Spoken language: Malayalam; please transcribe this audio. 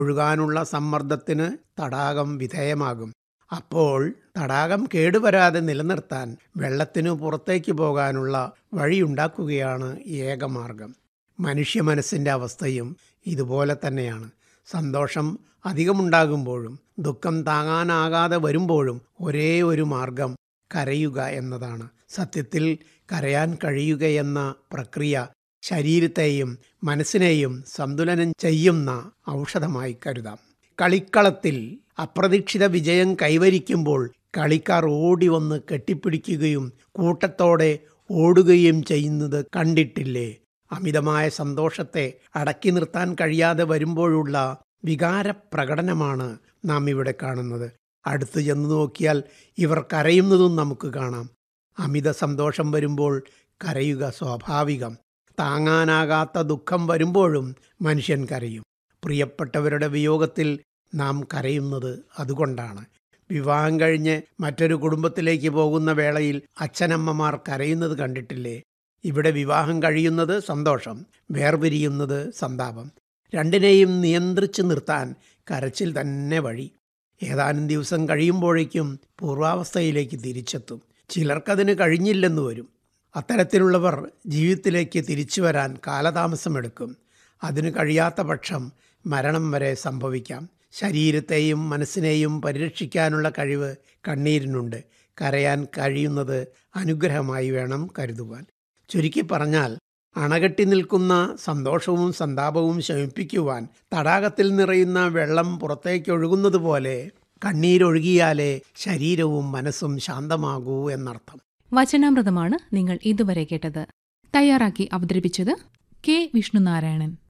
ഒഴുകാനുള്ള സമ്മർദ്ദത്തിന് തടാകം വിധേയമാകും അപ്പോൾ തടാകം കേടുവരാതെ നിലനിർത്താൻ വെള്ളത്തിനു പുറത്തേക്ക് പോകാനുള്ള വഴിയുണ്ടാക്കുകയാണ് ഏകമാർഗം മനുഷ്യ മനസ്സിൻ്റെ അവസ്ഥയും ഇതുപോലെ തന്നെയാണ് സന്തോഷം അധികമുണ്ടാകുമ്പോഴും ദുഃഖം താങ്ങാനാകാതെ വരുമ്പോഴും ഒരേ ഒരു മാർഗം കരയുക എന്നതാണ് സത്യത്തിൽ കരയാൻ കഴിയുകയെന്ന പ്രക്രിയ ശരീരത്തെയും മനസ്സിനെയും സന്തുലനം ചെയ്യുന്ന ഔഷധമായി കരുതാം കളിക്കളത്തിൽ അപ്രതീക്ഷിത വിജയം കൈവരിക്കുമ്പോൾ കളിക്കാർ ഓടി വന്ന് കെട്ടിപ്പിടിക്കുകയും കൂട്ടത്തോടെ ഓടുകയും ചെയ്യുന്നത് കണ്ടിട്ടില്ലേ അമിതമായ സന്തോഷത്തെ അടക്കി നിർത്താൻ കഴിയാതെ വരുമ്പോഴുള്ള വികാര പ്രകടനമാണ് നാം ഇവിടെ കാണുന്നത് അടുത്തു ചെന്ന് നോക്കിയാൽ ഇവർ കരയുന്നതും നമുക്ക് കാണാം അമിത സന്തോഷം വരുമ്പോൾ കരയുക സ്വാഭാവികം താങ്ങാനാകാത്ത ദുഃഖം വരുമ്പോഴും മനുഷ്യൻ കരയും പ്രിയപ്പെട്ടവരുടെ വിയോഗത്തിൽ നാം കരയുന്നത് അതുകൊണ്ടാണ് വിവാഹം കഴിഞ്ഞ് മറ്റൊരു കുടുംബത്തിലേക്ക് പോകുന്ന വേളയിൽ അച്ഛനമ്മമാർ കരയുന്നത് കണ്ടിട്ടില്ലേ ഇവിടെ വിവാഹം കഴിയുന്നത് സന്തോഷം വേർപിരിയുന്നത് സന്താപം രണ്ടിനെയും നിയന്ത്രിച്ചു നിർത്താൻ കരച്ചിൽ തന്നെ വഴി ഏതാനും ദിവസം കഴിയുമ്പോഴേക്കും പൂർവാവസ്ഥയിലേക്ക് തിരിച്ചെത്തും ചിലർക്കതിന് കഴിഞ്ഞില്ലെന്ന് വരും അത്തരത്തിലുള്ളവർ ജീവിതത്തിലേക്ക് തിരിച്ചു വരാൻ കാലതാമസമെടുക്കും അതിന് കഴിയാത്ത പക്ഷം മരണം വരെ സംഭവിക്കാം ശരീരത്തെയും മനസ്സിനെയും പരിരക്ഷിക്കാനുള്ള കഴിവ് കണ്ണീരിനുണ്ട് കരയാൻ കഴിയുന്നത് അനുഗ്രഹമായി വേണം കരുതുവാൻ ചുരുക്കി പറഞ്ഞാൽ അണകെട്ടി നിൽക്കുന്ന സന്തോഷവും സന്താപവും ശമിപ്പിക്കുവാൻ തടാകത്തിൽ നിറയുന്ന വെള്ളം പുറത്തേക്കൊഴുകുന്നത് പോലെ കണ്ണീരൊഴുകിയാലേ ശരീരവും മനസ്സും ശാന്തമാകൂ എന്നർത്ഥം വചനാമൃതമാണ് നിങ്ങൾ ഇതുവരെ കേട്ടത് തയ്യാറാക്കി അവതരിപ്പിച്ചത് കെ വിഷ്ണുനാരായണൻ